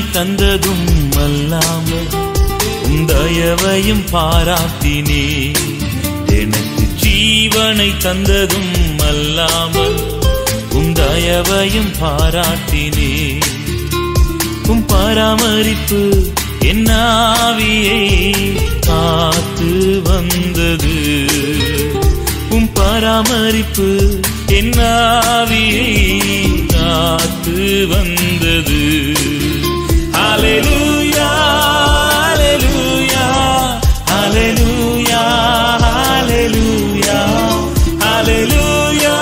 தந்ததும் அல்லாமல் உம் தயவையும் பாராட்டினே எனக்கு ஜீவனை தந்ததும் அல்லாமல் உம் தயவையும் பாராட்டினே உம் பராமரிப்பு என் ஆவியை காத்து வந்தது உம் பராமரிப்பு என் ஆவியை காத்து வந்தது ஹalleluya ஹalleluya ஹalleluya ஹalleluya ஹalleluya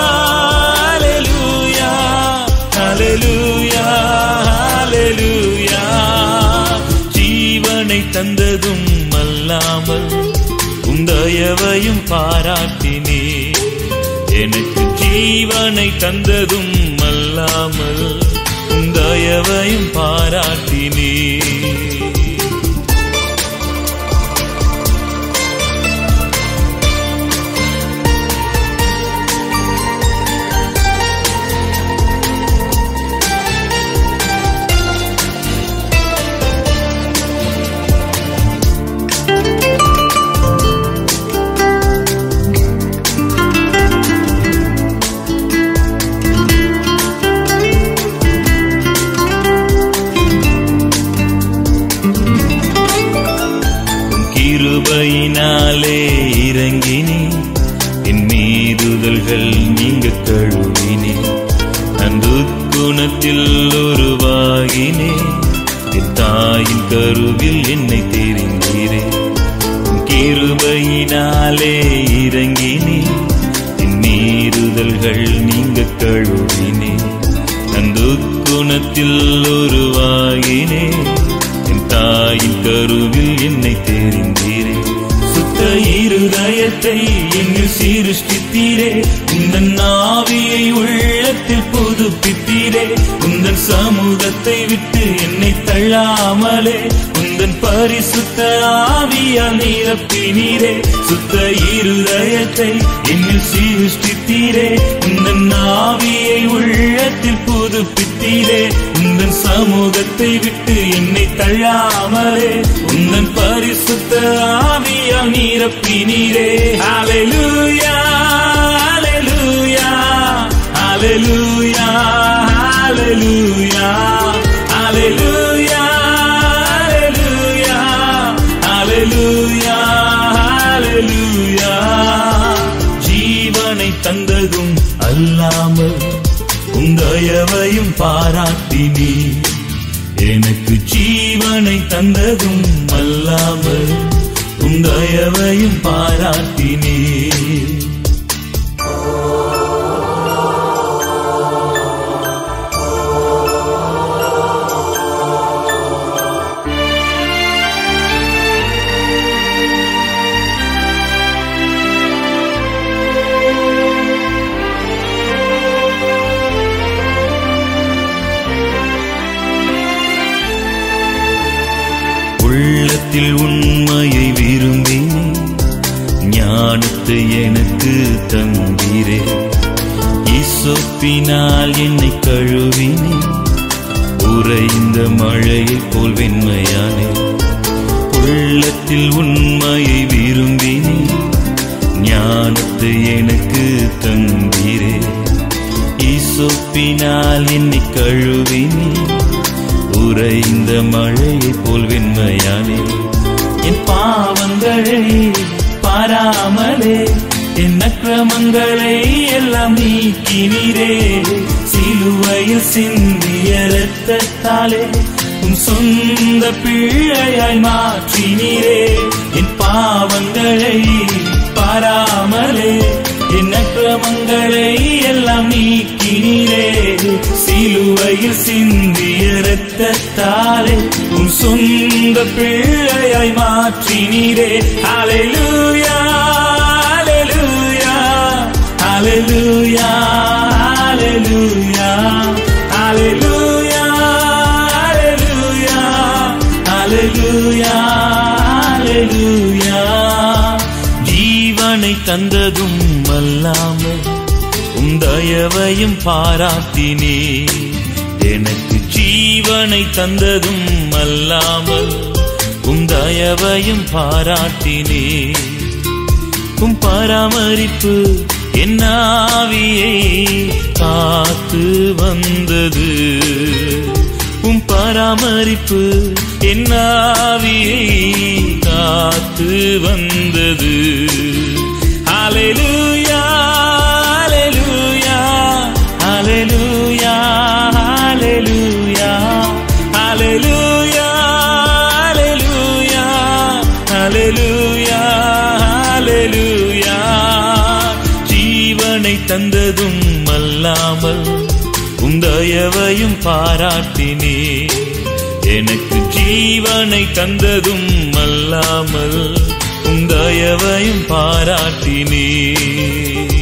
ஹalleluya ஹalleluya ஹalleluya ஜீவனை தந்ததும் அல்லாமல் உம் தயவையும் பாராட்டினே எனக்கு ஜீவனை தந்ததும் அல்லாமல் உம் தயவையும் பாராட்டினே உம் கிருபையினாலே இறங்கினே என் மீறுதல்கள் நீங்க கழுவினே அந்த குணத்தில் உருவாகினே என் தாயின் கருவில் என்னை தெரிந்தீரே உம் கிருபையினாலே இறங்கினே என் மீறுதல்கள் நீங்க கழுவினே அந்த குணத்தில் உருவாகினே என் தாயின் கருவில் என்னை தெரிந்தீரே சுத்த இருதயத்தை என்னில் சீருஷ்டித்தீரே உந்தன் ஆவியை உள்ளத்தில் புதுப்பித்தீரே உந்தன் சமூகத்தை விட்டு என்னை தள்ளாமலே உந்தன் பரிசுத்த ஆவியால் நிரப்பினீரே சுத்த இருதயத்தை என்னில் சீருஷ்டித்தீரே உந்தன் ஆவியை உள்ளத்தில் புதுப்பித்தீரே உந்தன் சமூகத்தை விட்டு என்னை தள்ளாமலே உந்தன் பரிசுத்த ஆவியால் நிரப்பினீரே ஹalleluya ஹalleluya ஹalleluya ஹalleluya ஹalleluya ஹalleluya ஹalleluya ஹalleluya ஜீவனை தந்ததும் அல்லாமல் உந்தயவையும் பாராட்டினே எனக்கு ஜீவனை தந்ததும் அல்லாமல் உந்தயவையும் பாராட்டினே உள்ளத்தில் உண்மையை விரும்பினே ஞானத்தை எனக்கு தந்தீரே இசொப்பினால் என்னை கழுவினே உறைந்த மழையை போல் வெண்மையானே உள்ளத்தில் உண்மையை விரும்பினே ஞானத்தை எனக்கு தந்தீரே இசொப்பினால் என்னை கழுவினே உறைந்த மழையை போல் வெண்மையானே என் பாவங்களை பாராமலே என் அக்கிரமங்களை எல்லாம் நீக்கினீரே சிலுவையில் சிந்திய இரத்தத்தாலே உன் சொந்த பிள்ளையாய் மாற்றினீரே என் பாவங்களை பாராமலே என் அக்கிரமங்களை எல்லாம் நீக்கினீரே சிலுவையில் சிந்திய இரத்தத்தாலே உன் சொந்த பிள்ளையாய் மாற்றினீரே ஹalleluya ஹalleluya ஹalleluya ஹalleluya ஹalleluya ஹalleluya ஹalleluya ஹalleluya ஜீவனை தந்ததும் அல்லாமல் உம் தயவையும் பாராட்டினே எனக்கு ஜீவனை தந்ததும் அல்லாமல் உம் தயவையும் பாராட்டினே உம் பராமரிப்பு என் ஆவியை காத்து வந்தது உம் பராமரிப்பு என் ஆவியை காத்து வந்தது ஹalleluya ஹalleluya ஹalleluya ஹalleluya ஹalleluya ஹalleluya ஹalleluya ஹalleluya ஜீவனை தந்ததும் அல்லாமல் உந்தயவையும் பாராட்டினே எனக்கு ஜீவனை தந்ததும் அல்லாமல் உந்தயவையும் பாராட்டினே